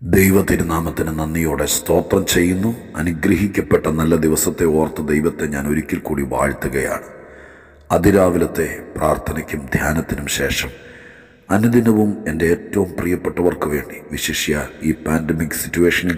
ദൈവ തിരുനാമത്തിന് നന്ദിയോടെ സ്തോത്രം ചെയ്യുന്നു അനുഗ്രഹിക്കപ്പെട്ട നല്ല ദിവസത്തെ ഓർത്ത് ദൈവത്തെ ഞാൻ ഒരിക്കൽ കൂടി വാഴ്ത്തുകയാണ് അതിരാവിലത്തെ പ്രാർത്ഥനയ്ക്കും ധ്യാനത്തിനും ശേഷം അനുദിനവും എൻ്റെ ഏറ്റവും പ്രിയപ്പെട്ടവർക്ക് വേണ്ടി വിശിഷ്യ ഈ പാൻഡമിക് സിറ്റുവേഷനിൽ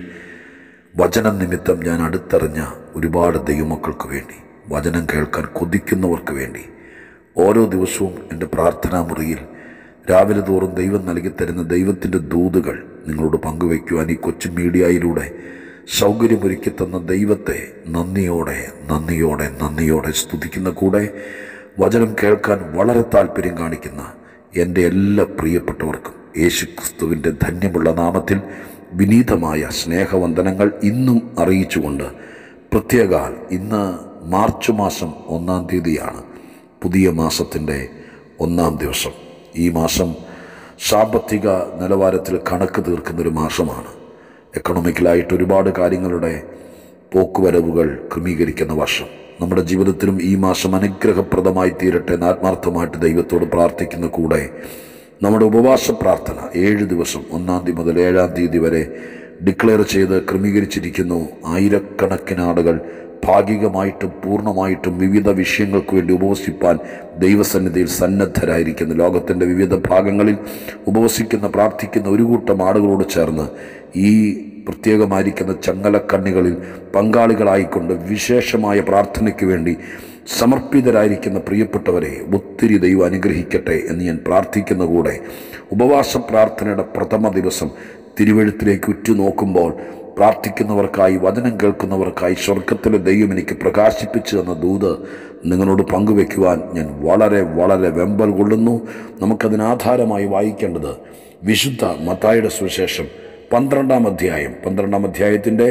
വചനം നിമിത്തം ഞാൻ അടുത്തറിഞ്ഞ ഒരുപാട് ദൈവമക്കൾക്ക് വേണ്ടി വചനം കേൾക്കാൻ കൊതിക്കുന്നവർക്ക് വേണ്ടി ഓരോ ദിവസവും എൻ്റെ പ്രാർത്ഥനാ മുറിയിൽ രാവിലെ തോറും ദൈവം നൽകി തരുന്ന ദൈവത്തിൻ്റെ ദൂതുകൾ നിങ്ങളോട് പങ്കുവയ്ക്കുവാൻ ഈ കൊച്ചു മീഡിയയിലൂടെ സൗകര്യമൊരുക്കി തന്ന ദൈവത്തെ നന്ദിയോടെ നന്ദിയോടെ നന്ദിയോടെ സ്തുതിക്കുന്ന കൂടെ വചനം കേൾക്കാൻ വളരെ താല്പര്യം കാണിക്കുന്ന എൻ്റെ എല്ലാ പ്രിയപ്പെട്ടവർക്കും യേശു ക്രിസ്തുവിൻ്റെ ധന്യമുള്ള നാമത്തിൽ വിനീതമായ സ്നേഹവന്ദനങ്ങൾ ഇന്നും അറിയിച്ചുകൊണ്ട് പ്രത്യേകാൽ ഇന്ന് മാർച്ച് മാസം ഒന്നാം തീയതിയാണ് പുതിയ മാസത്തിൻ്റെ ഒന്നാം ദിവസം ഈ മാസം സാമ്പത്തിക നിലവാരത്തിൽ കണക്ക് തീർക്കുന്നൊരു മാസമാണ് എക്കണോമിക്കലായിട്ട് ഒരുപാട് കാര്യങ്ങളുടെ പോക്കുവരവുകൾ ക്രമീകരിക്കുന്ന വർഷം നമ്മുടെ ജീവിതത്തിലും ഈ മാസം അനുഗ്രഹപ്രദമായി തീരട്ടെ എന്ന് ആത്മാർത്ഥമായിട്ട് ദൈവത്തോട് പ്രാർത്ഥിക്കുന്ന കൂടെ നമ്മുടെ ഉപവാസ പ്രാർത്ഥന ഏഴ് ദിവസം ഒന്നാം തീയതി മുതൽ ഏഴാം തീയതി വരെ ഡിക്ലെയർ ചെയ്ത് ക്രമീകരിച്ചിരിക്കുന്നു ആയിരക്കണക്കിന് ആളുകൾ ഭാഗികമായിട്ടും പൂർണ്ണമായിട്ടും വിവിധ വിഷയങ്ങൾക്ക് വേണ്ടി ഉപവസിപ്പാൻ ദൈവസന്നിധിയിൽ സന്നദ്ധരായിരിക്കുന്നു ലോകത്തിൻ്റെ വിവിധ ഭാഗങ്ങളിൽ ഉപവസിക്കുന്ന പ്രാർത്ഥിക്കുന്ന ഒരു കൂട്ടം ആളുകളോട് ചേർന്ന് ഈ പ്രത്യേകമായിരിക്കുന്ന ചങ്ങലക്കണ്ണികളിൽ പങ്കാളികളായിക്കൊണ്ട് വിശേഷമായ പ്രാർത്ഥനയ്ക്ക് വേണ്ടി സമർപ്പിതരായിരിക്കുന്ന പ്രിയപ്പെട്ടവരെ ഒത്തിരി ദൈവം അനുഗ്രഹിക്കട്ടെ എന്ന് ഞാൻ പ്രാർത്ഥിക്കുന്ന കൂടെ ഉപവാസ പ്രാർത്ഥനയുടെ പ്രഥമ ദിവസം തിരുവഴുത്തിലേക്ക് ഉറ്റുനോക്കുമ്പോൾ പ്രാർത്ഥിക്കുന്നവർക്കായി വചനം കേൾക്കുന്നവർക്കായി സ്വർഗത്തിലെ ദൈവം എനിക്ക് പ്രകാശിപ്പിച്ചു തന്ന ദൂത് നിങ്ങളോട് പങ്കുവെക്കുവാൻ ഞാൻ വളരെ വളരെ വെമ്പൽ കൊള്ളുന്നു നമുക്കതിനാധാരമായി വായിക്കേണ്ടത് വിശുദ്ധ മത്തായുടെ സുവിശേഷം പന്ത്രണ്ടാം അധ്യായം പന്ത്രണ്ടാം അധ്യായത്തിൻ്റെ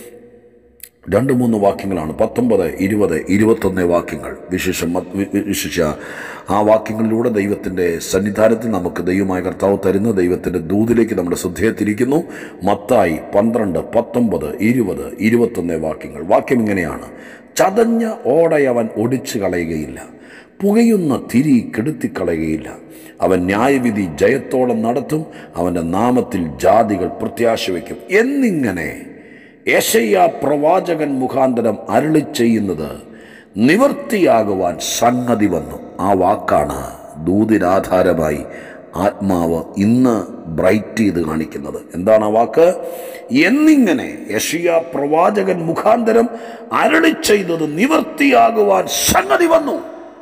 രണ്ട് മൂന്ന് വാക്യങ്ങളാണ് പത്തൊമ്പത് ഇരുപത് ഇരുപത്തൊന്ന് വാക്യങ്ങൾ വിശേഷം വിശേഷ ആ വാക്യങ്ങളിലൂടെ ദൈവത്തിൻ്റെ സന്നിധാനത്തിൽ നമുക്ക് ദൈവമായ കർത്താവ് തരുന്ന ദൈവത്തിൻ്റെ ദൂതിലേക്ക് നമ്മുടെ ശ്രദ്ധയെ തിരിക്കുന്നു മത്തായി പന്ത്രണ്ട് പത്തൊമ്പത് ഇരുപത് ഇരുപത്തൊന്ന് വാക്യങ്ങൾ വാക്യം ഇങ്ങനെയാണ് ചതഞ്ഞ ഓടയവൻ ഒടിച്ചു കളയുകയില്ല പുകയുന്ന തിരി കെടുത്തിക്കളയുകയില്ല അവൻ ന്യായവിധി ജയത്തോടെ നടത്തും അവൻ്റെ നാമത്തിൽ ജാതികൾ പ്രത്യാശ വയ്ക്കും എന്നിങ്ങനെ യശയ്യ പ്രവാചകൻ മുഖാന്തരം അരുളി ചെയ്യുന്നത് നിവൃത്തിയാകുവാൻ സംഗതി വന്നു ആ വാക്കാണ് ദൂതിനാധാരമായി ആത്മാവ് ഇന്ന് ബ്രൈറ്റ് ചെയ്ത് കാണിക്കുന്നത് എന്താണ് ആ വാക്ക് എന്നിങ്ങനെ യഷിയ പ്രവാചകൻ മുഖാന്തരം അരളി ചെയ്തത് നിവൃത്തിയാകുവാൻ സംഗതി വന്നു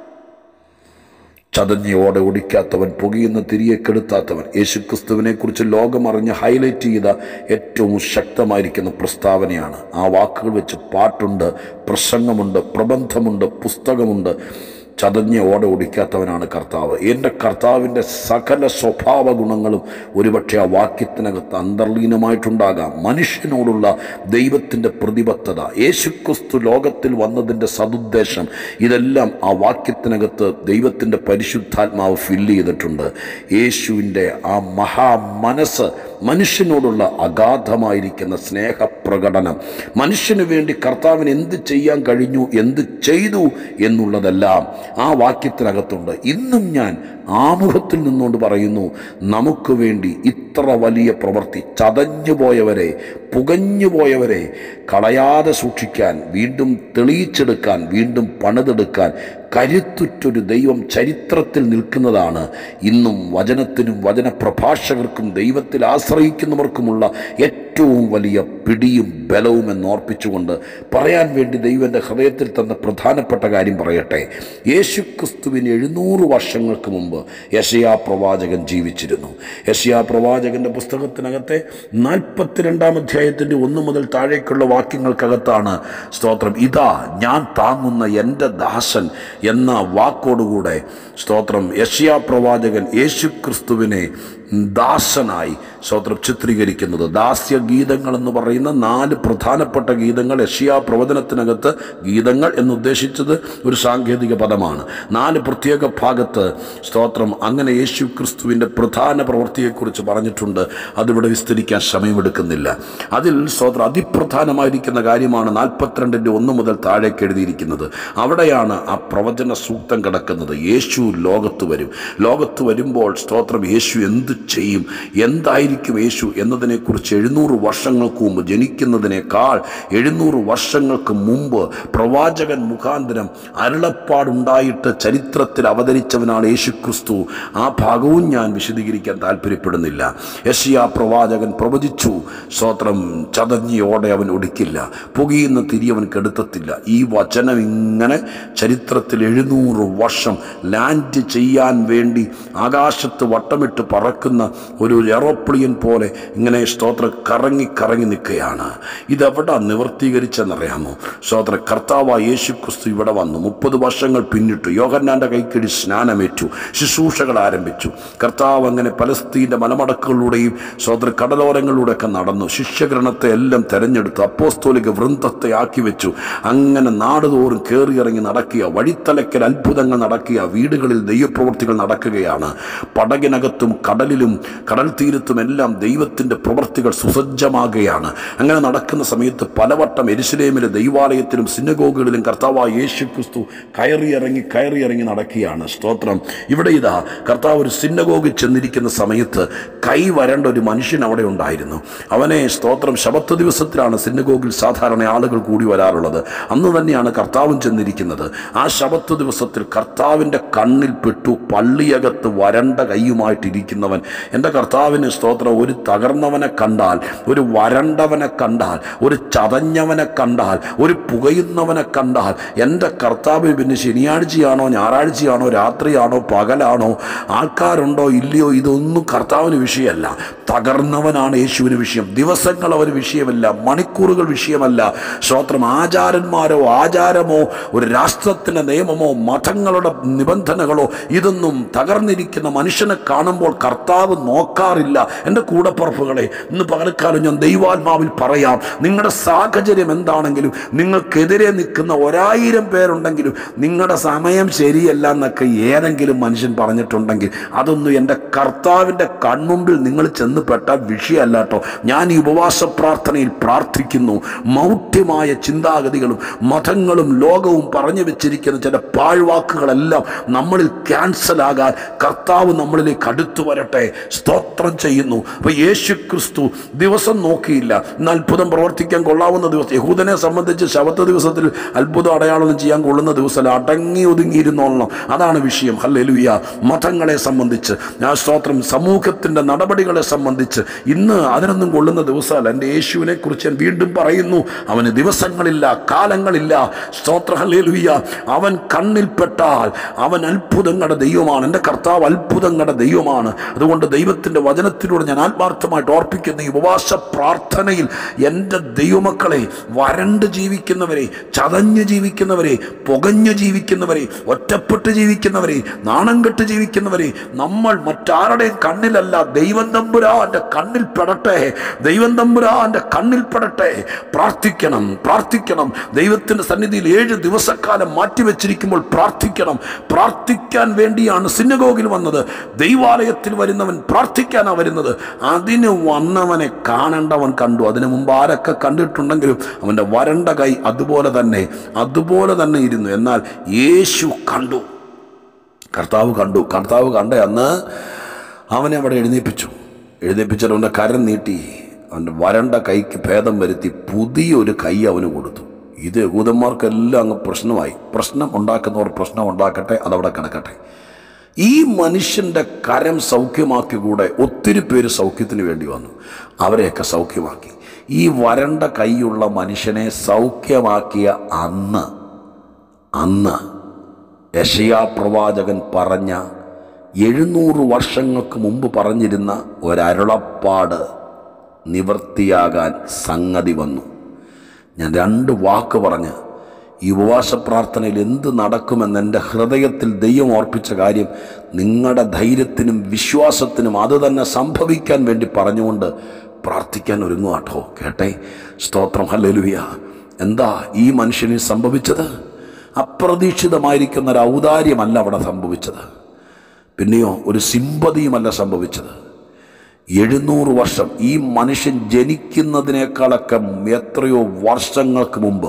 ചതഞ്ഞയോടെ ഒടിക്കാത്തവൻ പുകയുന്ന തിരിയെ കെടുത്താത്തവൻ യേശുക്രിസ്തുവിനെ കുറിച്ച് ലോകമറിഞ്ഞ് ഹൈലൈറ്റ് ചെയ്ത ഏറ്റവും ശക്തമായിരിക്കുന്ന പ്രസ്താവനയാണ് ആ വാക്കുകൾ വെച്ച് പാട്ടുണ്ട് പ്രസംഗമുണ്ട് പ്രബന്ധമുണ്ട് പുസ്തകമുണ്ട് ചതഞ്ഞ ഓട ഒടിക്കാത്തവനാണ് കർത്താവ് എൻ്റെ കർത്താവിൻ്റെ സകല സ്വഭാവ ഗുണങ്ങളും ഒരുപക്ഷെ ആ വാക്യത്തിനകത്ത് അന്തർലീനമായിട്ടുണ്ടാകാം മനുഷ്യനോടുള്ള ദൈവത്തിൻ്റെ പ്രതിബദ്ധത യേശുക്രിസ്തു ലോകത്തിൽ വന്നതിൻ്റെ സതുദ്ദേശം ഇതെല്ലാം ആ വാക്യത്തിനകത്ത് ദൈവത്തിൻ്റെ പരിശുദ്ധാത്മാവ് ഫില്ല് ചെയ്തിട്ടുണ്ട് യേശുവിൻ്റെ ആ മഹാ മനസ്സ് മനുഷ്യനോടുള്ള അഗാധമായിരിക്കുന്ന സ്നേഹപ്രകടനം മനുഷ്യന് വേണ്ടി കർത്താവിന് എന്ത് ചെയ്യാൻ കഴിഞ്ഞു എന്ത് ചെയ്തു എന്നുള്ളതെല്ലാം ആ വാക്യത്തിനകത്തുണ്ട് ഇന്നും ഞാൻ ആമുഖത്തിൽ നിന്നുകൊണ്ട് പറയുന്നു നമുക്ക് വേണ്ടി ഇത്ര വലിയ പ്രവൃത്തി ചതഞ്ഞു പോയവരെ പുകഞ്ഞു പോയവരെ കളയാതെ സൂക്ഷിക്കാൻ വീണ്ടും തെളിയിച്ചെടുക്കാൻ വീണ്ടും പണിതെടുക്കാൻ കരുത്തുറ്റൊരു ദൈവം ചരിത്രത്തിൽ നിൽക്കുന്നതാണ് ഇന്നും വചനത്തിനും വചന പ്രഭാഷകർക്കും ദൈവത്തിൽ ആശ്രയിക്കുന്നവർക്കുമുള്ള ഏറ്റവും വലിയ പിടിയും ബലവും എന്നോർപ്പിച്ചുകൊണ്ട് പറയാൻ വേണ്ടി ദൈവൻ്റെ ഹൃദയത്തിൽ തന്ന പ്രധാനപ്പെട്ട കാര്യം പറയട്ടെ യേശു ക്രിസ്തുവിന് എഴുന്നൂറ് വർഷങ്ങൾക്ക് മുമ്പ് യശയാ പ്രവാചകൻ ജീവിച്ചിരുന്നു യശയാ പ്രവാചകൻ്റെ പുസ്തകത്തിനകത്തെ നാൽപ്പത്തിരണ്ടാം അധ്യായത്തിൻ്റെ ഒന്ന് മുതൽ താഴേക്കുള്ള വാക്യങ്ങൾക്കകത്താണ് സ്തോത്രം ഇതാ ഞാൻ താങ്ങുന്ന എൻ്റെ ദാസൻ എന്ന വാക്കോടുകൂടെ സ്തോത്രം യശയാ പ്രവാചകൻ യേശു ക്രിസ്തുവിനെ ദാസനായി സ്തോത്രം ചിത്രീകരിക്കുന്നത് ദാസ്യ ഗീതങ്ങൾ എന്ന് പറയുന്ന നാല് പ്രധാനപ്പെട്ട ഗീതങ്ങൾ യഷിയ പ്രവചനത്തിനകത്ത് ഗീതങ്ങൾ എന്നുദ്ദേശിച്ചത് ഒരു സാങ്കേതിക പദമാണ് നാല് പ്രത്യേക ഭാഗത്ത് സ്തോത്രം അങ്ങനെ യേശു ക്രിസ്തുവിൻ്റെ പ്രധാന പ്രവൃത്തിയെക്കുറിച്ച് പറഞ്ഞിട്ടുണ്ട് അതിവിടെ വിസ്തരിക്കാൻ സമയമെടുക്കുന്നില്ല അതിൽ സ്തോത്രം അതിപ്രധാനമായിരിക്കുന്ന കാര്യമാണ് നാൽപ്പത്തിരണ്ടിൻ്റെ ഒന്ന് മുതൽ താഴേക്ക് എഴുതിയിരിക്കുന്നത് അവിടെയാണ് ആ പ്രവചന സൂക്തം കിടക്കുന്നത് യേശു ലോകത്ത് വരും ലോകത്ത് വരുമ്പോൾ സ്തോത്രം യേശു എന്ത് ചെയ്യും എന്തായിരിക്കും ആരായിരിക്കും യേശു എന്നതിനെക്കുറിച്ച് എഴുന്നൂറ് വർഷങ്ങൾക്ക് മുമ്പ് ജനിക്കുന്നതിനേക്കാൾ എഴുന്നൂറ് വർഷങ്ങൾക്ക് മുമ്പ് പ്രവാചകൻ മുഖാന്തരം അരുളപ്പാടുണ്ടായിട്ട് ചരിത്രത്തിൽ അവതരിച്ചവനാണ് യേശു ക്രിസ്തു ആ ഭാഗവും ഞാൻ വിശദീകരിക്കാൻ താല്പര്യപ്പെടുന്നില്ല യശിയ പ്രവാചകൻ പ്രവചിച്ചു സ്തോത്രം ചതഞ്ഞിയോടെ അവൻ ഒടുക്കില്ല പുകയുന്ന തിരി അവൻ കെടുത്തത്തില്ല ഈ വചനം ഇങ്ങനെ ചരിത്രത്തിൽ എഴുന്നൂറ് വർഷം ലാൻഡ് ചെയ്യാൻ വേണ്ടി ആകാശത്ത് വട്ടമിട്ട് പറക്കുന്ന ഒരു എറോപ്ലിയൻ പോലെ ഇങ്ങനെ സ്തോത്ര കറങ്ങി കറങ്ങി നിൽക്കുകയാണ് ഇതെവിടെ നിവർത്തീകരിച്ചെന്നറിയാമോ സ്തോത്ര കർത്താവ് യേശു ക്രിസ്തു ഇവിടെ വന്നു മുപ്പത് വർഷങ്ങൾ പിന്നിട്ടു യോഹന്നാൻ്റെ കൈക്കടി സ്നാനമേറ്റു ശുശ്രൂഷകൾ ആരംഭിച്ചു കർത്താവ് അങ്ങനെ പലസ്തീൻ്റെ മലമടക്കുകളിലൂടെയും സ്തോത്ര കടലോരങ്ങളിലൂടെയൊക്കെ നടന്നു ശിഷ്യഗ്രഹണത്തെ എല്ലാം തെരഞ്ഞെടുത്തു അപ്പോസ്തോലിക വൃന്ദത്തെ ആക്കി വെച്ചു അങ്ങനെ നാടുതോറും കയറിയിറങ്ങി നടക്കുക വഴിത്തലക്കൽ അത്ഭുതങ്ങൾ നടക്കുക വീടുകളിൽ ദൈവപ്രവൃത്തികൾ നടക്കുകയാണ് പടകിനകത്തും കടലിലും കടൽ തീരത്തും എല്ലാം ദൈവത്തിൻ്റെ പ്രവൃത്തികൾ സുസജ്ജമാകുകയാണ് അങ്ങനെ നടക്കുന്ന സമയത്ത് പലവട്ടം എരുസലേമിലെ ദൈവാലയത്തിലും സിന്നഗോഗുകളിലും കർത്താവായ യേശു ക്രിസ്തു കയറിയിറങ്ങി കയറിയിറങ്ങി നടക്കുകയാണ് സ്തോത്രം ഇവിടെ ഇതാ കർത്താവ് ഒരു സിന്നഗോഗിൽ ചെന്നിരിക്കുന്ന സമയത്ത് കൈ വരേണ്ട ഒരു മനുഷ്യൻ അവിടെ ഉണ്ടായിരുന്നു അവനെ സ്തോത്രം ശബത്ത് ദിവസത്തിലാണ് സിന്നഗോഗിൽ സാധാരണ ആളുകൾ കൂടി വരാറുള്ളത് അന്ന് തന്നെയാണ് കർത്താവും ചെന്നിരിക്കുന്നത് ആ ശബത്ത് ദിവസത്തിൽ കർത്താവിൻ്റെ കണ്ണിൽ പെട്ടു പള്ളിയകത്ത് വരണ്ട കൈയുമായിട്ടിരിക്കുന്നവൻ എൻ്റെ കർത്താവിന് സ്തോത്രം ഒരു തകർന്നവനെ കണ്ടാൽ ഒരു വരണ്ടവനെ കണ്ടാൽ ഒരു ചതഞ്ഞവനെ കണ്ടാൽ ഒരു പുകയുന്നവനെ കണ്ടാൽ എൻ്റെ കർത്താവ് പിന്നെ ശനിയാഴ്ചയാണോ ഞായറാഴ്ചയാണോ രാത്രിയാണോ പകലാണോ ആൾക്കാരുണ്ടോ ഇല്ലയോ ഇതൊന്നും കർത്താവിന് വിഷയമല്ല തകർന്നവനാണ് യേശുവിന് വിഷയം ദിവസങ്ങൾ അവന് വിഷയമല്ല മണിക്കൂറുകൾ വിഷയമല്ല സ്തോത്രം ആചാരന്മാരോ ആചാരമോ ഒരു രാഷ്ട്രത്തിൻ്റെ നിയമമോ മതങ്ങളുടെ നിബന്ധനകളോ ഇതൊന്നും തകർന്നിരിക്കുന്ന മനുഷ്യനെ കാണുമ്പോൾ കർത്താവ് നോക്കാറില്ല എൻ്റെ കൂടപ്പറപ്പുകളെ ഇന്ന് പകൽക്കാലം ഞാൻ ദൈവാത്മാവിൽ പറയാം നിങ്ങളുടെ സാഹചര്യം എന്താണെങ്കിലും നിങ്ങൾക്കെതിരെ നിൽക്കുന്ന ഒരായിരം പേരുണ്ടെങ്കിലും നിങ്ങളുടെ സമയം ശരിയല്ല എന്നൊക്കെ ഏതെങ്കിലും മനുഷ്യൻ പറഞ്ഞിട്ടുണ്ടെങ്കിൽ അതൊന്നും എൻ്റെ കർത്താവിൻ്റെ കൺമുമ്പിൽ നിങ്ങൾ ചെന്ന് പെട്ട വിഷയമല്ല കേട്ടോ ഞാൻ ഈ ഉപവാസ പ്രാർത്ഥനയിൽ പ്രാർത്ഥിക്കുന്നു മൗഢ്യമായ ചിന്താഗതികളും മതങ്ങളും ലോകവും പറഞ്ഞു വെച്ചിരിക്കുന്ന ചില പാഴ്വാക്കുകളെല്ലാം നമ്മളിൽ ക്യാൻസലാകാൻ കർത്താവ് നമ്മളിലേക്ക് അടുത്തു വരട്ടെ സ്തോത്രം ചെയ്യുന്നു അപ്പൊ യേശു ക്രിസ്തു ദിവസം നോക്കിയില്ല ഇന്ന് അത്ഭുതം പ്രവർത്തിക്കാൻ കൊള്ളാവുന്ന ദിവസം യഹൂദനെ സംബന്ധിച്ച് ശബത്ത് ദിവസത്തിൽ അത്ഭുതം അടയാളം ചെയ്യാൻ കൊള്ളുന്ന ദിവസമല്ല അടങ്ങി ഒതുങ്ങിയിരുന്നോളണം അതാണ് വിഷയം ഹല്ലേലൂയ മതങ്ങളെ സംബന്ധിച്ച് ഞാൻ സ്തോത്രം സമൂഹത്തിൻ്റെ നടപടികളെ സംബന്ധിച്ച് ഇന്ന് അതിനൊന്നും കൊള്ളുന്ന ദിവസമല്ല എൻ്റെ യേശുവിനെ കുറിച്ച് ഞാൻ വീണ്ടും പറയുന്നു അവന് ദിവസങ്ങളില്ല കാലങ്ങളില്ല സ്തോത്ര ഹല്ലേലൂയ അവൻ കണ്ണിൽപ്പെട്ടാൽ അവൻ അത്ഭുതങ്ങളുടെ ദൈവമാണ് എൻ്റെ കർത്താവ് അത്ഭുതങ്ങളുടെ ദൈവമാണ് അതുകൊണ്ട് ദൈവത്തിൻ്റെ വചനത്തിലൂടെ ഞാൻ ആത്മാർത്ഥമായിട്ട് ഓർപ്പിക്കുന്ന ഈ ഉപവാസ പ്രാർത്ഥനയിൽ എൻ്റെ ദൈവമക്കളെ വരണ്ട് ജീവിക്കുന്നവരെ ചതഞ്ഞ് ജീവിക്കുന്നവരെ പുകഞ്ഞു ജീവിക്കുന്നവരെ ഒറ്റപ്പെട്ട് ജീവിക്കുന്നവരെ നാണം കെട്ട് ജീവിക്കുന്നവരെ നമ്മൾ മറ്റാരുടെയും കണ്ണിലല്ല ദൈവം തമ്പുരാന്റെ കണ്ണിൽ പെടട്ടെ ദൈവം തമ്പുരാന്റെ കണ്ണിൽ പെടട്ടെ പ്രാർത്ഥിക്കണം പ്രാർത്ഥിക്കണം ദൈവത്തിൻ്റെ സന്നിധിയിൽ ഏഴ് ദിവസക്കാലം മാറ്റിവെച്ചിരിക്കുമ്പോൾ പ്രാർത്ഥിക്കണം പ്രാർത്ഥിക്കാൻ വേണ്ടിയാണ് സിന്നഗോഗിൽ വന്നത് ദൈവാലയത്തിൽ വരുന്നവൻ പ്രാർത്ഥിക്കാനാണ് വരുന്നത് അതിന് വന്നവനെ കാണേണ്ടവൻ കണ്ടു അതിനു മുമ്പ് ആരൊക്കെ കണ്ടിട്ടുണ്ടെങ്കിലും അവൻ്റെ വരണ്ട കൈ അതുപോലെ തന്നെ അതുപോലെ തന്നെ ഇരുന്നു എന്നാൽ യേശു കണ്ടു കർത്താവ് കണ്ടു കർത്താവ് കണ്ട അന്ന് അവനെ അവിടെ എഴുന്നേൽപ്പിച്ചു എഴുന്നേൽപ്പിച്ചിട്ട് അവൻ്റെ കരം നീട്ടി അവൻ്റെ വരണ്ട കൈക്ക് ഭേദം വരുത്തി പുതിയൊരു കൈ അവന് കൊടുത്തു ഇത് യഹൂദന്മാർക്കെല്ലാം അങ്ങ് പ്രശ്നമായി പ്രശ്നം ഉണ്ടാക്കുന്നവർ പ്രശ്നം ഉണ്ടാക്കട്ടെ അതവിടെ കിടക്കട്ടെ ഈ മനുഷ്യൻ്റെ കരം സൗഖ്യമാക്കി കൂടെ ഒത്തിരി പേര് സൗഖ്യത്തിന് വേണ്ടി വന്നു അവരെയൊക്കെ സൗഖ്യമാക്കി ഈ വരണ്ട കൈയുള്ള മനുഷ്യനെ സൗഖ്യമാക്കിയ അന്ന് അന്ന് യശയാ പ്രവാചകൻ പറഞ്ഞ എഴുന്നൂറ് വർഷങ്ങൾക്ക് മുമ്പ് പറഞ്ഞിരുന്ന ഒരരുളപ്പാട് നിവൃത്തിയാകാൻ സംഗതി വന്നു ഞാൻ രണ്ട് വാക്ക് പറഞ്ഞ് ഈ ഉപവാസ പ്രാർത്ഥനയിൽ എന്ത് നടക്കുമെന്ന് എൻ്റെ ഹൃദയത്തിൽ ദൈവം ഓർപ്പിച്ച കാര്യം നിങ്ങളുടെ ധൈര്യത്തിനും വിശ്വാസത്തിനും അത് തന്നെ സംഭവിക്കാൻ വേണ്ടി പറഞ്ഞുകൊണ്ട് പ്രാർത്ഥിക്കാൻ ഒരുങ്ങുവാട്ടോ കേട്ടെ സ്തോത്രം ഹല്ലേലൂയ എന്താ ഈ മനുഷ്യന് സംഭവിച്ചത് അപ്രതീക്ഷിതമായിരിക്കുന്ന ഒരു ഔദാര്യമല്ല അവിടെ സംഭവിച്ചത് പിന്നെയോ ഒരു സിമ്പതിയുമല്ല സംഭവിച്ചത് എഴുന്നൂറ് വർഷം ഈ മനുഷ്യൻ ജനിക്കുന്നതിനേക്കാളൊക്കെ എത്രയോ വർഷങ്ങൾക്ക് മുമ്പ്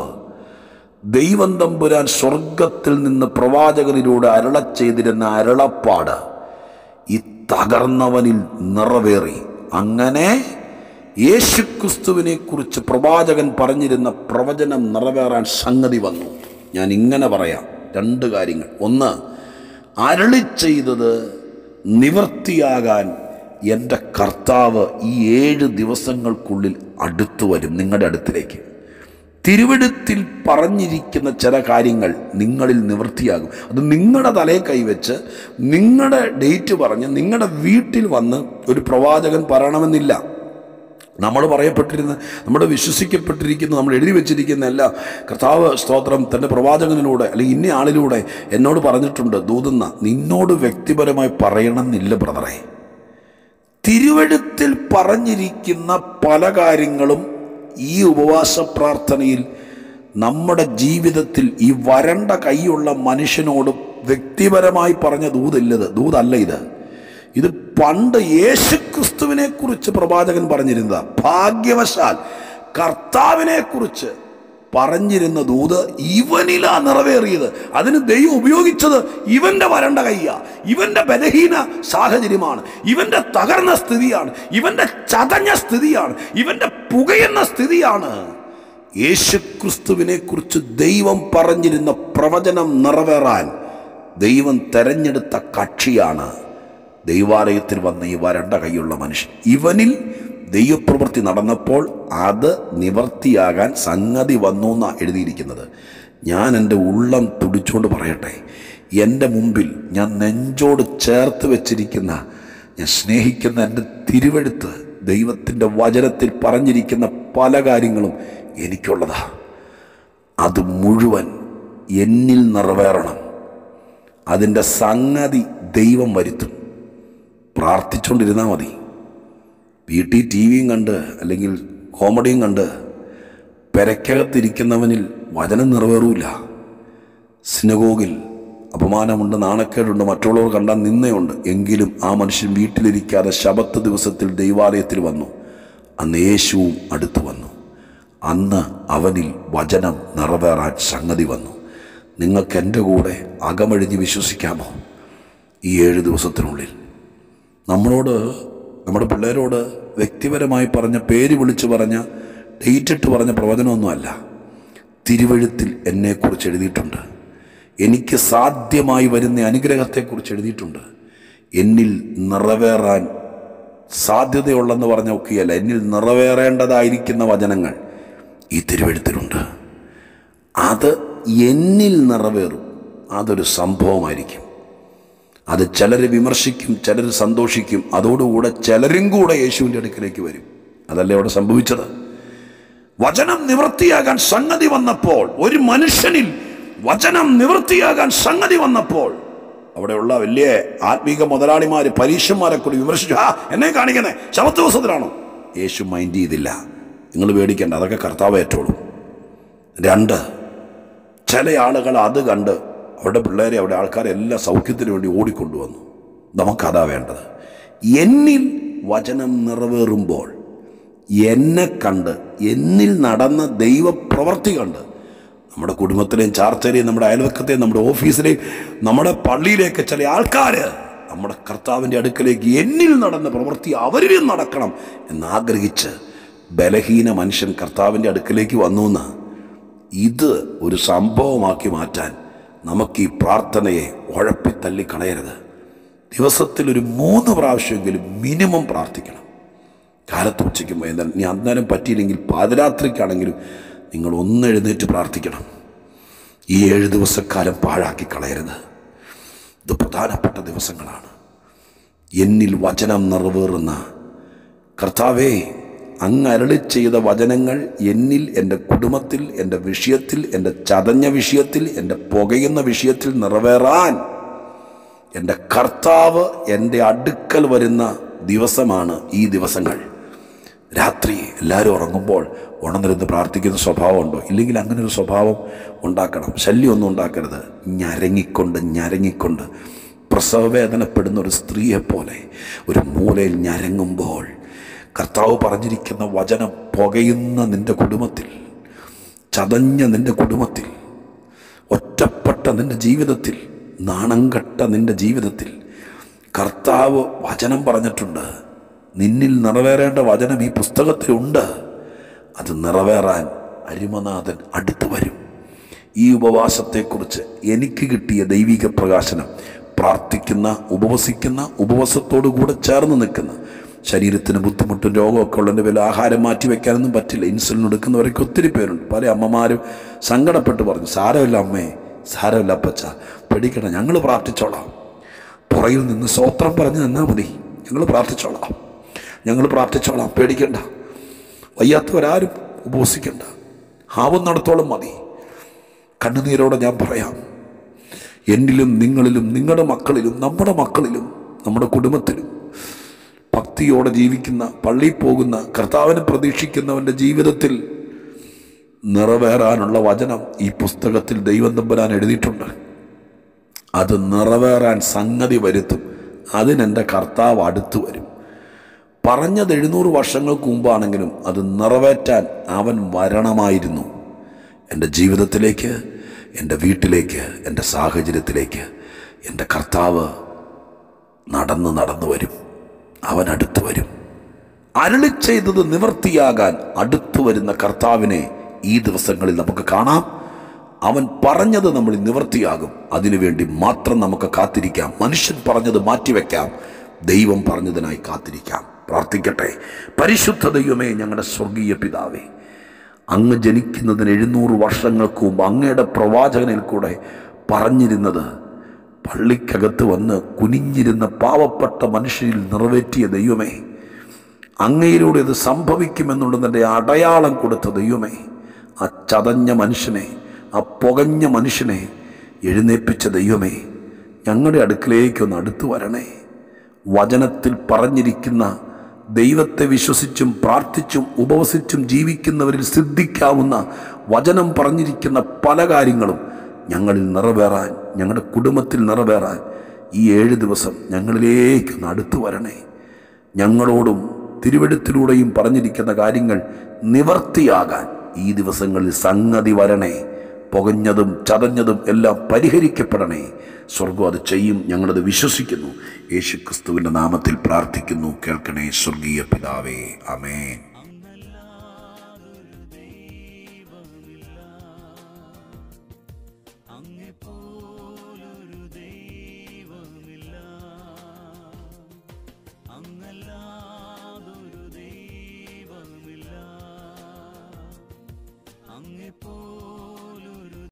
ദൈവം തമ്പുരാൻ സ്വർഗത്തിൽ നിന്ന് പ്രവാചകനിലൂടെ അരുള ചെയ്തിരുന്ന അരുളപ്പാട് ഈ തകർന്നവനിൽ നിറവേറി അങ്ങനെ യേശുക്രിസ്തുവിനെ കുറിച്ച് പ്രവാചകൻ പറഞ്ഞിരുന്ന പ്രവചനം നിറവേറാൻ സംഗതി വന്നു ഞാൻ ഇങ്ങനെ പറയാം രണ്ട് കാര്യങ്ങൾ ഒന്ന് അരളി ചെയ്തത് നിവൃത്തിയാകാൻ എൻ്റെ കർത്താവ് ഈ ഏഴ് ദിവസങ്ങൾക്കുള്ളിൽ അടുത്തു വരും നിങ്ങളുടെ അടുത്തിലേക്ക് തിരുവെടുത്തിൽ പറഞ്ഞിരിക്കുന്ന ചില കാര്യങ്ങൾ നിങ്ങളിൽ നിവൃത്തിയാകും അത് നിങ്ങളുടെ തലയെ കൈവച്ച് നിങ്ങളുടെ ഡേറ്റ് പറഞ്ഞ് നിങ്ങളുടെ വീട്ടിൽ വന്ന് ഒരു പ്രവാചകൻ പറയണമെന്നില്ല നമ്മൾ പറയപ്പെട്ടിരുന്ന നമ്മൾ വിശ്വസിക്കപ്പെട്ടിരിക്കുന്ന നമ്മൾ എഴുതി വെച്ചിരിക്കുന്ന എല്ലാ കർത്താവ് സ്തോത്രം തൻ്റെ പ്രവാചകനിലൂടെ അല്ലെങ്കിൽ ഇന്ന ആളിലൂടെ എന്നോട് പറഞ്ഞിട്ടുണ്ട് ദൂതുന്ന നിന്നോട് വ്യക്തിപരമായി പറയണമെന്നില്ല ബ്രദറെ തിരുവഴുത്തിൽ പറഞ്ഞിരിക്കുന്ന പല കാര്യങ്ങളും ഈ ഉപവാസ പ്രാർത്ഥനയിൽ നമ്മുടെ ജീവിതത്തിൽ ഈ വരണ്ട കൈയുള്ള മനുഷ്യനോട് വ്യക്തിപരമായി പറഞ്ഞ ദൂതില്ലത് ദൂതല്ല ഇത് ഇത് പണ്ട് യേശുക്രിസ്തുവിനെ കുറിച്ച് പ്രവാചകൻ പറഞ്ഞിരുന്നതാ ഭാഗ്യവശാൽ കർത്താവിനെ കുറിച്ച് പറഞ്ഞിരുന്ന ദൂത് ഇവനിലാ നിറവേറിയത് അതിന് ദൈവം ഉപയോഗിച്ചത് ഇവന്റെ വരണ്ട കയ്യ ഇവന്റെ ബലഹീന സാഹചര്യമാണ് ഇവന്റെ തകർന്ന സ്ഥിതിയാണ് ഇവന്റെ ചതഞ്ഞ സ്ഥിതിയാണ് ഇവന്റെ പുകയുന്ന സ്ഥിതിയാണ് യേശുക്രിസ്തുവിനെ കുറിച്ച് ദൈവം പറഞ്ഞിരുന്ന പ്രവചനം നിറവേറാൻ ദൈവം തെരഞ്ഞെടുത്ത കക്ഷിയാണ് ദൈവാലയത്തിൽ വന്ന ഈ വരണ്ട കൈയുള്ള മനുഷ്യൻ ഇവനിൽ ദൈവപ്രവൃത്തി നടന്നപ്പോൾ അത് നിവർത്തിയാകാൻ സംഗതി വന്നു എന്നാണ് എഴുതിയിരിക്കുന്നത് ഞാൻ എൻ്റെ ഉള്ളം തുടിച്ചുകൊണ്ട് പറയട്ടെ എൻ്റെ മുമ്പിൽ ഞാൻ നെഞ്ചോട് ചേർത്ത് വെച്ചിരിക്കുന്ന ഞാൻ സ്നേഹിക്കുന്ന എൻ്റെ തിരുവെടുത്ത് ദൈവത്തിൻ്റെ വചനത്തിൽ പറഞ്ഞിരിക്കുന്ന പല കാര്യങ്ങളും എനിക്കുള്ളതാ അത് മുഴുവൻ എന്നിൽ നിറവേറണം അതിൻ്റെ സംഗതി ദൈവം വരുത്തും പ്രാർത്ഥിച്ചുകൊണ്ടിരുന്നാൽ മതി വീട്ടിൽ ടി വിയും കണ്ട് അല്ലെങ്കിൽ കോമഡിയും കണ്ട് പെരക്കകത്തിരിക്കുന്നവനിൽ വചനം നിറവേറൂല സിനഗോഗിൽ അപമാനമുണ്ട് നാണക്കേടുണ്ട് മറ്റുള്ളവർ കണ്ടാൽ നിന്നയുണ്ട് എങ്കിലും ആ മനുഷ്യൻ വീട്ടിലിരിക്കാതെ ശബത്ത് ദിവസത്തിൽ ദൈവാലയത്തിൽ വന്നു അന്ന് യേശുവും അടുത്തു വന്നു അന്ന് അവനിൽ വചനം നിറവേറാൻ സംഗതി വന്നു നിങ്ങൾക്ക് എൻ്റെ കൂടെ അകമഴിഞ്ഞ് വിശ്വസിക്കാമോ ഈ ഏഴ് ദിവസത്തിനുള്ളിൽ നമ്മളോട് നമ്മുടെ പിള്ളേരോട് വ്യക്തിപരമായി പറഞ്ഞ പേര് വിളിച്ച് പറഞ്ഞ ഡേറ്റ് ഇട്ട് പറഞ്ഞ പ്രവചനമൊന്നുമല്ല തിരുവഴുത്തിൽ എന്നെക്കുറിച്ച് എഴുതിയിട്ടുണ്ട് എനിക്ക് സാധ്യമായി വരുന്ന അനുഗ്രഹത്തെക്കുറിച്ച് എഴുതിയിട്ടുണ്ട് എന്നിൽ നിറവേറാൻ സാധ്യതയുള്ളെന്ന് പറഞ്ഞ ഒക്കെയല്ല എന്നിൽ നിറവേറേണ്ടതായിരിക്കുന്ന വചനങ്ങൾ ഈ തിരുവഴുത്തിലുണ്ട് അത് എന്നിൽ നിറവേറും അതൊരു സംഭവമായിരിക്കും അത് ചിലർ വിമർശിക്കും ചിലർ സന്തോഷിക്കും അതോടുകൂടെ ചിലരും കൂടെ യേശുവിൻ്റെ അടുക്കിലേക്ക് വരും അതല്ലേ അവിടെ സംഭവിച്ചത് വചനം നിവൃത്തിയാകാൻ സംഗതി വന്നപ്പോൾ ഒരു മനുഷ്യനിൽ വചനം നിവൃത്തിയാകാൻ സംഗതി വന്നപ്പോൾ അവിടെയുള്ള വലിയ ആത്മീക മുതലാളിമാർ പരീക്ഷന്മാരെ കൂടി വിമർശിച്ചു ആ എന്നെ കാണിക്കുന്നേ ശബത്ത് ദിവസത്തിലാണോ യേശു മൈൻഡ് ചെയ്തില്ല നിങ്ങൾ പേടിക്കേണ്ട അതൊക്കെ കർത്താവ് ഏറ്റോളൂ രണ്ട് ചില ആളുകൾ അത് കണ്ട് അവരുടെ പിള്ളേരെ അവിടെ ആൾക്കാരെല്ലാം സൗഖ്യത്തിന് വേണ്ടി ഓടിക്കൊണ്ടുവന്നു നമുക്കതാ വേണ്ടത് എന്നിൽ വചനം നിറവേറുമ്പോൾ എന്നെ കണ്ട് എന്നിൽ നടന്ന ദൈവപ്രവർത്തി കണ്ട് നമ്മുടെ കുടുംബത്തിലെയും ചാർച്ചയിലെയും നമ്മുടെ അയൽവക്കത്തെയും നമ്മുടെ ഓഫീസിലെയും നമ്മുടെ പള്ളിയിലേക്ക് ചില ആൾക്കാർ നമ്മുടെ കർത്താവിൻ്റെ അടുക്കലേക്ക് എന്നിൽ നടന്ന പ്രവൃത്തി അവരിലും നടക്കണം എന്നാഗ്രഹിച്ച് ബലഹീന മനുഷ്യൻ കർത്താവിൻ്റെ അടുക്കലേക്ക് വന്നു എന്ന് ഇത് ഒരു സംഭവമാക്കി മാറ്റാൻ നമുക്ക് ഈ പ്രാർത്ഥനയെ ഉഴപ്പിത്തള്ളി കളയരുത് ദിവസത്തിൽ ഒരു മൂന്ന് പ്രാവശ്യമെങ്കിലും മിനിമം പ്രാർത്ഥിക്കണം കാലത്ത് ഉച്ചയ്ക്കും വൈകുന്നേരം ഇനി അന്നേരം പറ്റിയില്ലെങ്കിൽ പാതിരാത്രിക്കാണെങ്കിലും നിങ്ങൾ ഒന്ന് എഴുന്നേറ്റ് പ്രാർത്ഥിക്കണം ഈ ഏഴ് ദിവസക്കാലം പാഴാക്കി കളയരുത് ഇത് പ്രധാനപ്പെട്ട ദിവസങ്ങളാണ് എന്നിൽ വചനം നിറവേറുന്ന കർത്താവേ അങ്ങ് അരളി ചെയ്ത വചനങ്ങൾ എന്നിൽ എൻ്റെ കുടുംബത്തിൽ എൻ്റെ വിഷയത്തിൽ എൻ്റെ ചതഞ്ഞ വിഷയത്തിൽ എൻ്റെ പുകയുന്ന വിഷയത്തിൽ നിറവേറാൻ എൻ്റെ കർത്താവ് എൻ്റെ അടുക്കൽ വരുന്ന ദിവസമാണ് ഈ ദിവസങ്ങൾ രാത്രി എല്ലാവരും ഉറങ്ങുമ്പോൾ ഉണർന്നിരുന്ന് പ്രാർത്ഥിക്കുന്ന സ്വഭാവമുണ്ടോ ഇല്ലെങ്കിൽ അങ്ങനെ ഒരു സ്വഭാവം ഉണ്ടാക്കണം ശല്യമൊന്നും ഉണ്ടാക്കരുത് ഞരങ്ങിക്കൊണ്ട് ഞരങ്ങിക്കൊണ്ട് പ്രസവവേദനപ്പെടുന്ന ഒരു സ്ത്രീയെ പോലെ ഒരു മൂലയിൽ ഞരങ്ങുമ്പോൾ കർത്താവ് പറഞ്ഞിരിക്കുന്ന വചനം പുകയുന്ന നിന്റെ കുടുംബത്തിൽ ചതഞ്ഞ നിന്റെ കുടുംബത്തിൽ ഒറ്റപ്പെട്ട നിന്റെ ജീവിതത്തിൽ നാണം കെട്ട നിന്റെ ജീവിതത്തിൽ കർത്താവ് വചനം പറഞ്ഞിട്ടുണ്ട് നിന്നിൽ നിറവേറേണ്ട വചനം ഈ പുസ്തകത്തിലുണ്ട് അത് നിറവേറാൻ അരിമനാഥൻ അടുത്തു വരും ഈ ഉപവാസത്തെക്കുറിച്ച് എനിക്ക് കിട്ടിയ ദൈവിക പ്രകാശനം പ്രാർത്ഥിക്കുന്ന ഉപവസിക്കുന്ന ഉപവാസത്തോടു കൂടെ ചേർന്ന് നിൽക്കുന്ന ശരീരത്തിന് ബുദ്ധിമുട്ടും രോഗമൊക്കെ ഉള്ളതിൻ്റെ വില ആഹാരം മാറ്റി വെക്കാനൊന്നും പറ്റില്ല ഇൻസുലിൻ എടുക്കുന്നവരൊക്കെ ഒത്തിരി പേരുണ്ട് പല അമ്മമാരും സങ്കടപ്പെട്ട് പറഞ്ഞു സാരമില്ല അമ്മേ സാരമില്ല അപ്പച്ച പേടിക്കണ്ട ഞങ്ങൾ പ്രാർത്ഥിച്ചോളാം പുറകിൽ നിന്ന് സ്വോത്രം പറഞ്ഞ് നിന്നാൽ മതി ഞങ്ങൾ പ്രാർത്ഥിച്ചോളാം ഞങ്ങൾ പ്രാർത്ഥിച്ചോളാം പേടിക്കണ്ട വയ്യാത്തവരാരും ഉപവസിക്കണ്ട ആവുന്നിടത്തോളം മതി കണ്ണുനീരോടെ ഞാൻ പറയാം എന്നിലും നിങ്ങളിലും നിങ്ങളുടെ മക്കളിലും നമ്മുടെ മക്കളിലും നമ്മുടെ കുടുംബത്തിലും ഭക്തിയോടെ ജീവിക്കുന്ന പള്ളിയിൽ പോകുന്ന കർത്താവിനെ പ്രതീക്ഷിക്കുന്നവൻ്റെ ജീവിതത്തിൽ നിറവേറാനുള്ള വചനം ഈ പുസ്തകത്തിൽ ദൈവം തമ്പരാൻ എഴുതിയിട്ടുണ്ട് അത് നിറവേറാൻ സംഗതി വരുത്തും അതിനെൻ്റെ കർത്താവ് അടുത്തു വരും പറഞ്ഞത് എഴുന്നൂറ് വർഷങ്ങൾക്ക് മുമ്പാണെങ്കിലും അത് നിറവേറ്റാൻ അവൻ വരണമായിരുന്നു എൻ്റെ ജീവിതത്തിലേക്ക് എൻ്റെ വീട്ടിലേക്ക് എൻ്റെ സാഹചര്യത്തിലേക്ക് എൻ്റെ കർത്താവ് നടന്ന് നടന്നു വരും അവൻ അടുത്തു വരും അരുളി ചെയ്തത് നിവർത്തിയാകാൻ അടുത്തു വരുന്ന കർത്താവിനെ ഈ ദിവസങ്ങളിൽ നമുക്ക് കാണാം അവൻ പറഞ്ഞത് നമ്മൾ നിവർത്തിയാകും അതിനുവേണ്ടി മാത്രം നമുക്ക് കാത്തിരിക്കാം മനുഷ്യൻ പറഞ്ഞത് മാറ്റിവെക്കാം ദൈവം പറഞ്ഞതിനായി കാത്തിരിക്കാം പ്രാർത്ഥിക്കട്ടെ പരിശുദ്ധ ദൈവമേ ഞങ്ങളുടെ സ്വർഗീയ പിതാവേ അങ്ങ് ജനിക്കുന്നതിന് എഴുന്നൂറ് വർഷങ്ങൾക്ക് മുമ്പ് അങ്ങയുടെ പ്രവാചകനിൽ കൂടെ പറഞ്ഞിരുന്നത് പള്ളിക്കകത്ത് വന്ന് കുനിഞ്ഞിരുന്ന പാവപ്പെട്ട മനുഷ്യരിൽ നിറവേറ്റിയ ദൈവമേ അങ്ങയിലൂടെ ഇത് സംഭവിക്കുമെന്നുള്ളതിൻ്റെ അടയാളം കൊടുത്ത ദൈവമേ ആ ചതഞ്ഞ മനുഷ്യനെ ആ പുകഞ്ഞ മനുഷ്യനെ എഴുന്നേൽപ്പിച്ച ദൈവമേ ഞങ്ങളുടെ അടുക്കിലേക്കൊന്ന് അടുത്തു വരണേ വചനത്തിൽ പറഞ്ഞിരിക്കുന്ന ദൈവത്തെ വിശ്വസിച്ചും പ്രാർത്ഥിച്ചും ഉപവസിച്ചും ജീവിക്കുന്നവരിൽ സിദ്ധിക്കാവുന്ന വചനം പറഞ്ഞിരിക്കുന്ന പല കാര്യങ്ങളും ഞങ്ങളിൽ നിറവേറാൻ ഞങ്ങളുടെ കുടുംബത്തിൽ നിറവേറാൻ ഈ ഏഴ് ദിവസം ഞങ്ങളിലേക്കൊന്ന് അടുത്തു വരണേ ഞങ്ങളോടും തിരുവെടുത്തിലൂടെയും പറഞ്ഞിരിക്കുന്ന കാര്യങ്ങൾ നിവർത്തിയാകാൻ ഈ ദിവസങ്ങളിൽ സംഗതി വരണേ പുകഞ്ഞതും ചതഞ്ഞതും എല്ലാം പരിഹരിക്കപ്പെടണേ സ്വർഗം അത് ചെയ്യും ഞങ്ങളത് വിശ്വസിക്കുന്നു യേശു ക്രിസ്തുവിൻ്റെ നാമത്തിൽ പ്രാർത്ഥിക്കുന്നു കേൾക്കണേ സ്വർഗീയ പിതാവേ അമേൻ